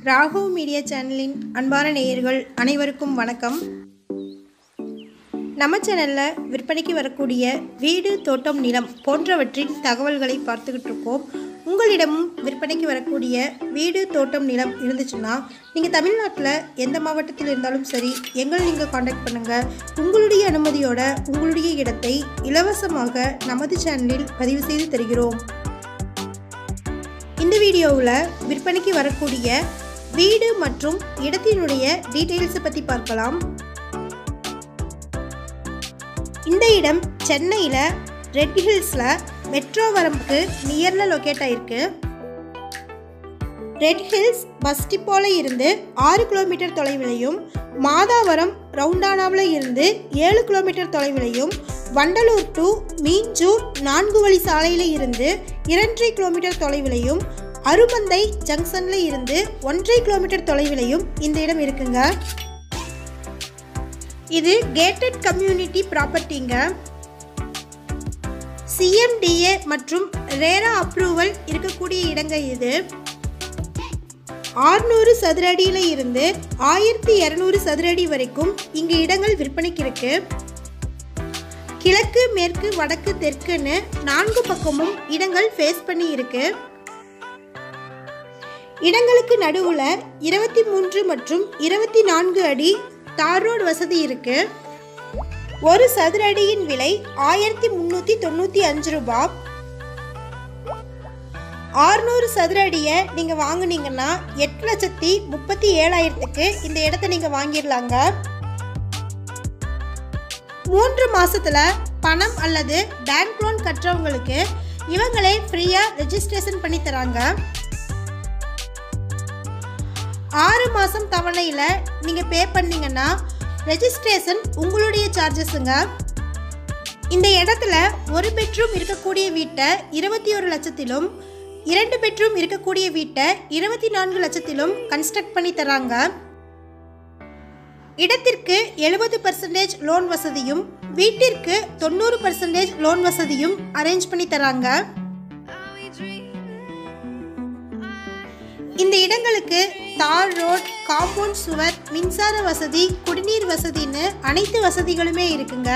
Raghav media சேனலின் அன்பான நேயர்கள் அனைவருக்கும் வணக்கம் நம்ம சேனலில் விற்பனைக்கு வரக்கூடிய வீடு தோட்டம் நிலம் போன்றவற்றின் தகவல்களை பார்த்துக்கிட்டு இருக்கோம் உங்களிடமும் விற்பனைக்கு வரக்கூடிய வீடு தோட்டம் நிலம் இருந்துச்சுன்னா நீங்கள் தமிழ்நாட்டில் எந்த மாவட்டத்தில் இருந்தாலும் சரி எங்களை நீங்கள் காண்டாக்ட் பண்ணுங்கள் உங்களுடைய அனுமதியோட உங்களுடைய இடத்தை இலவசமாக நமது சேனலில் பதிவு செய்து தருகிறோம் இந்த வீடியோவில் விற்பனைக்கு வரக்கூடிய வீடு மற்றும் இடத்தினுடைய டீட்டெயில்ஸை பற்றி பார்க்கலாம் இந்த இடம் சென்னையில் ரெட் ஹில்ஸில் மெட்ரோ வரம்புக்கு நியரில் லொக்கேட் ஆயிருக்கு ரெட் ஹில்ஸ் பஸ் டிப்போல இருந்து ஆறு கிலோமீட்டர் தொலைவிலையும் மாதாவரம் ரவுண்டானாவில் இருந்து ஏழு கிலோமீட்டர் தொலைவிலையும் வண்டலூர் டு மீஞ்சூர் நான்கு வழி சாலையில் இருந்து இரண்டரை கிலோமீட்டர் தொலைவிலையும் அருமந்தை ஜங்ஷனில் இருந்து ஒன்றரை கிலோமீட்டர் தொலைவிலையும் இந்த இடம் இருக்குங்க இது கேட்டட் கம்யூனிட்டி ப்ராப்பர்ட்டிங்க சிஎம்டிஏ மற்றும் ரேரா அப்ரூவல் இருக்கக்கூடிய இடங்க இது ஆறுநூறு சதுர அடியில் இருந்து ஆயிரத்தி இரநூறு சதுர அடி வரைக்கும் இங்கு இடங்கள் விற்பனைக்கு இருக்கு கிழக்கு மேற்கு வடக்கு தெற்குன்னு நான்கு பக்கமும் இடங்கள் ஃபேஸ் பண்ணி இருக்கு இடங்களுக்கு நடுவில் இருபத்தி மூன்று மற்றும் இருபத்தி நான்கு அடி தார் ரோடு வசதி இருக்கு ஒரு சதுர அடியின் விலை ஆயிரத்தி முந்நூற்றி தொண்ணூற்றி அஞ்சு ரூபாய் ஆறுநூறு சதுர அடியை நீங்கள் வாங்குனீங்கன்னா எட்டு லட்சத்தி முப்பத்தி ஏழாயிரத்துக்கு இந்த இடத்த நீங்கள் வாங்கிடலாங்க மூன்று மாசத்துல பணம் அல்லது பேங்க் லோன் கட்டுறவங்களுக்கு இவங்களே ஃப்ரீயாக ரெஜிஸ்ட்ரேஷன் பண்ணி தராங்க ஆறு மாதம் தவணையில் நீங்கள் பே பண்ணீங்கன்னா ரெஜிஸ்ட்ரேஷன் உங்களுடைய சார்ஜஸுங்க இந்த இடத்துல ஒரு பெட்ரூம் இருக்கக்கூடிய வீட்டை இருபத்தி ஒரு லட்சத்திலும் இரண்டு பெட்ரூம் இருக்கக்கூடிய வீட்டை இருபத்தி நான்கு லட்சத்திலும் கன்ஸ்ட்ரக்ட் பண்ணி தராங்க இடத்திற்கு எழுபது பர்சன்டேஜ் லோன் வசதியும் வீட்டிற்கு தொண்ணூறு பர்சன்டேஜ் லோன் வசதியும் அரேஞ்ச் பண்ணி தராங்க இந்த இடங்களுக்கு தார் ரோட் காம்பவுண்ட் சுவர் மின்சார வசதி குடிநீர் வசதின்னு அனைத்து வசதிகளுமே இருக்குங்க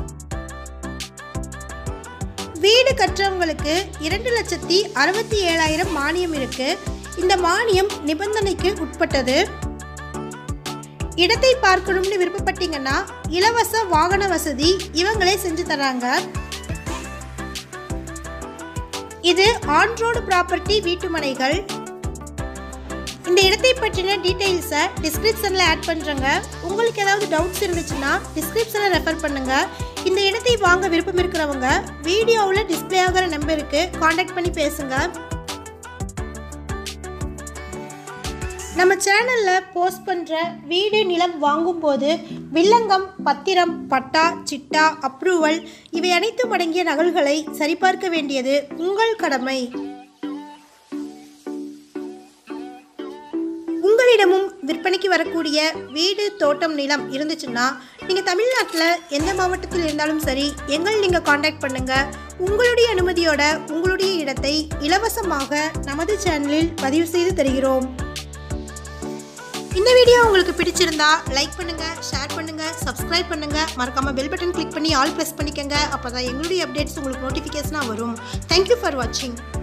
வீடு கட்டுறவங்களுக்கு இரண்டு லட்சத்தி அறுபத்தி ஏழாயிரம் மானியம் இருக்கு இந்த மானியம் நிபந்தனைக்கு உட்பட்டது இடத்தை பார்க்கணும்னு விருப்பப்பட்டீங்கன்னா இலவச வாகன வசதி இவங்களே செஞ்சு தராங்க இது ஆன் ரோடு ப்ராப்பர்ட்டி வீட்டுமனைகள் இந்த இடத்தை பற்றின டீட்டெயில்ஸை டிஸ்கிரிப்ஷனில் ஆட் பண்ணுறேங்க உங்களுக்கு ஏதாவது டவுட்ஸ் இருந்துச்சுன்னா டிஸ்கிரிப்ஷனில் ரெஃபர் பண்ணுங்கள் இந்த இடத்தை வாங்க விருப்பம் இருக்கிறவங்க வீடியோவில் டிஸ்பிளே ஆகிற நம்பருக்கு காண்டாக்ட் பண்ணி பேசுங்க நம்ம சேனலில் போஸ்ட் பண்ணுற வீடு நிலம் வாங்கும்போது வில்லங்கம் பத்திரம் பட்டா சிட்டா அப்ரூவல் இவை அனைத்தும் அடங்கிய நகல்களை சரிபார்க்க வேண்டியது உங்கள் கடமை உங்களிடமும் விற்பனைக்கு வரக்கூடிய வீடு தோட்டம் நிலம் இருந்துச்சுன்னா நீங்கள் தமிழ்நாட்டில் எந்த மாவட்டத்தில் இருந்தாலும் சரி எங்கள் நீங்கள் காண்டாக்ட் பண்ணுங்கள் உங்களுடைய அனுமதியோட உங்களுடைய இடத்தை இலவசமாக நமது சேனலில் பதிவு செய்து தருகிறோம் இந்த வீடியோ உங்களுக்கு பிடிச்சிருந்தா லைக் பண்ணுங்க ஷேர் பண்ணுங்க சப்ஸ்கிரைப் பண்ணுங்க மறக்காம பெல் பட்டன் கிளிக் பண்ணி ஆல் ப்ரெஸ் பண்ணிக்கங்க அப்பதான் எங்களுடைய அப்டேட்ஸ் உங்களுக்கு நோட்டிஃபிகேஷனாக வரும் தேங்க்யூ ஃபார் வாட்சிங்